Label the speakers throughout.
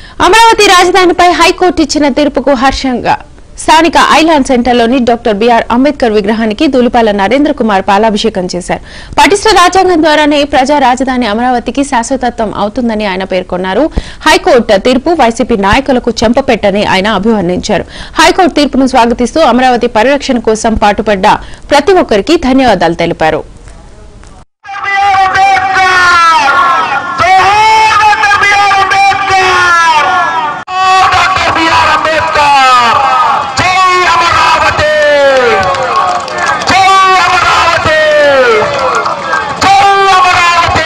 Speaker 1: Amaravati రాజధానిపై high court ఇచ్చిన తీర్పుకు హర్షంగా స్థానిక ఐలాండ్ సెంటర్లోని డాక్టర్ బిఆర్ అంబేద్కర్ విగ్రహానికి దూలిపాల నరేంద్ర కుమార్ పాలాభిషేకం చేశారు పటిష్ట రాజ్యాంగం ద్వారానే ప్రజా రాజధాని అమరావతికి శాశ్వతత్వం అవుతుందని ఆయన పేర్కొన్నారు హైకోర్టు తీర్పు వైసీపీ నాయకులకు చెంపపెట్టని ఆయన అభివర్ణించారు హైకోర్టు తీర్పును స్వాగతిస్తూ అమరావతి పరిరక్షణ కోసం పాటుపడ్డ ప్రతి ఒక్కరికి ధన్యవాదాలు తెలిపారు
Speaker 2: బిఆర్ అంబేద్కర్ జై అమరావతి జై అమరావతి జై అమరావతి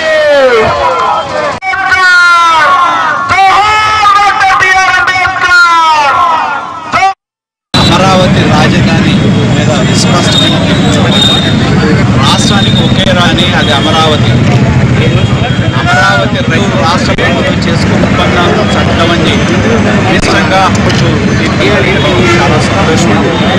Speaker 3: అమరావతి రాజధాని మీద విస్పష్టంగా రాష్ట్రానికి ఒకే రాని అది అమరావతి అమరావతి రైతు రాష్ట్ర ప్రభుత్వం చేసుకున్న ఒప్పందం చట్టం అని నిజంగా చాలా సంతోషం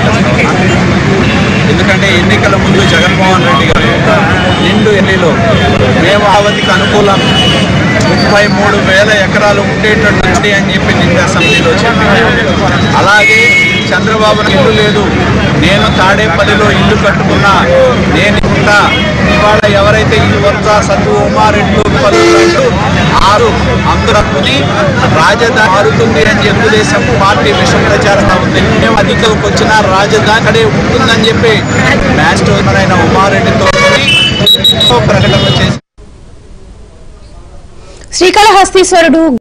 Speaker 3: ఎందుకంటే ఎన్నికల ముందు జగన్మోహన్ రెడ్డి గారు నిండు ఎన్నిలో మేము అమరావతికి అనుకూలం ముప్పై మూడు వేల ఎకరాలు ఉండేటట్టు అని చెప్పి నిండు అసెంబ్లీలో చెప్పారు అలాగే చంద్రబాబు ఇల్లు లేదు నేను తాడేపల్లిలో ఇల్లు కట్టుకున్నా నేను ఇంకా ఇవాళ ఎవరైతే ఇల్లు వద్ద సత్తు ఉమారెడ్డి పలువురు ఆరు అందరకుని రాజధాని మారుతుంది అని తెలుగుదేశం పార్టీ విషయ ప్రచారం ఉంది మేము అధికారులకు వచ్చిన రాజధాని అక్కడే ఉంటుందని చెప్పి మాస్టర్ అయిన ఉమారెడ్డితో ప్రకటన చేసి
Speaker 1: శ్రీకాళహస్తీశ్వరుడు